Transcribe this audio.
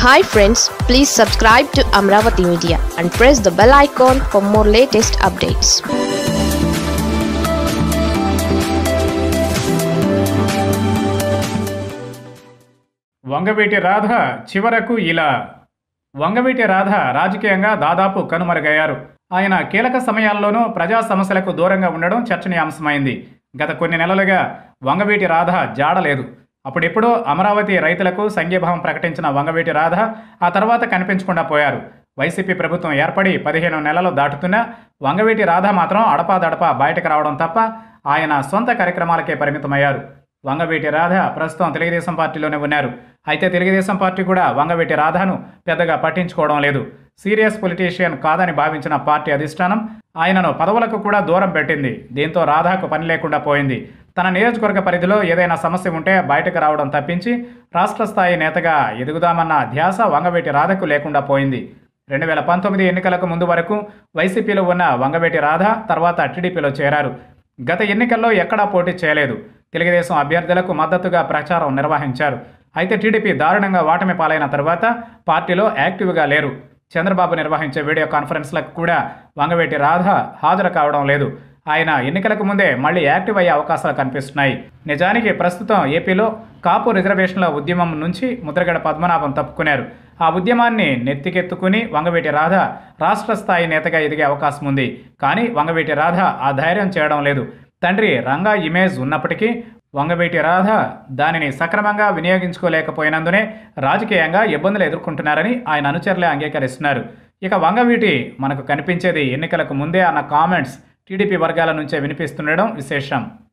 hi friends please subscribe to Amaravati media and press the bell icon for more latest updates Vangaveeti Radha చివరకు ఇలా వంగవీటి రాధ రాజకీయంగా దాదాపు కనుమరుగయ్యారు ఆయన కీలక సమయాల్లోనూ ప్రజా సమస్యలకు దూరంగా ఉండడం చర్చనీయాంశమైంది గత కొన్ని నెలలుగా వంగవీటి రాధ జాడలేదు అప్పుడెప్పుడో అమరావతి రైతులకు సంఘీభావం ప్రకటించిన వంగవీటి రాధ ఆ తర్వాత కనిపించకుండా పోయారు వైసీపీ ప్రభుత్వం ఏర్పడి పదిహేను నెలలు దాటుతున్నా వంగవీటి రాధ మాత్రం అడపాదడపా బయటకు రావడం తప్ప ఆయన సొంత కార్యక్రమాలకే పరిమితమయ్యారు వంగవీటి రాధ ప్రస్తుతం తెలుగుదేశం పార్టీలోనే ఉన్నారు అయితే తెలుగుదేశం పార్టీ కూడా వంగవీటి రాధను పెద్దగా పట్టించుకోవడం లేదు సీరియస్ పొలిటీషియన్ కాదని భావించిన పార్టీ అధిష్టానం ఆయనను పదవులకు కూడా దూరం పెట్టింది దీంతో రాధాకు పని లేకుండా పోయింది తన నియోజకవర్గ పరిధిలో ఏదైనా సమస్య ఉంటే బయటకు రావడం తప్పించి రాష్ట్ర స్థాయి నేతగా ఎదుగుదామన్న ధ్యాస వంగవీటి రాధకు లేకుండా పోయింది రెండు వేల పంతొమ్మిది ఎన్నికలకు ముందు వరకు వైసీపీలో ఉన్న వంగవేటి రాధ తర్వాత టీడీపీలో చేరారు గత ఎన్నికల్లో ఎక్కడా పోటీ చేయలేదు తెలుగుదేశం అభ్యర్థులకు మద్దతుగా ప్రచారం నిర్వహించారు అయితే టీడీపీ దారుణంగా ఓటమి పాలైన తర్వాత పార్టీలో యాక్టివ్గా లేరు చంద్రబాబు నిర్వహించే వీడియో కాన్ఫరెన్స్లకు కూడా వంగవేటి రాధ హాజరు కావడం లేదు ఆయన ఎన్నికలకు ముందే మళ్ళీ యాక్టివ్ అయ్యే అవకాశాలు కనిపిస్తున్నాయి నిజానికి ప్రస్తుతం ఏపీలో కాపు రిజర్వేషన్ల ఉద్యమం నుంచి ముద్రగడ పద్మనాభం తప్పుకున్నారు ఆ ఉద్యమాన్ని నెత్తికెత్తుకుని వంగవీటి రాధ రాష్ట్ర స్థాయి నేతగా ఎదిగే అవకాశం ఉంది కానీ వంగవీటి రాధ ఆ ధైర్యం చేయడం లేదు తండ్రి రంగా ఇమేజ్ ఉన్నప్పటికీ వంగవీటి రాధ దానిని సక్రమంగా వినియోగించుకోలేకపోయినందునే రాజకీయంగా ఇబ్బందులు ఎదుర్కొంటున్నారని ఆయన అనుచరులే అంగీకరిస్తున్నారు ఇక వంగవీటి మనకు కనిపించేది ఎన్నికలకు ముందే అన్న కామెంట్స్ టీడీపీ వర్గాల నుంచే వినిపిస్తుండడం విశేషం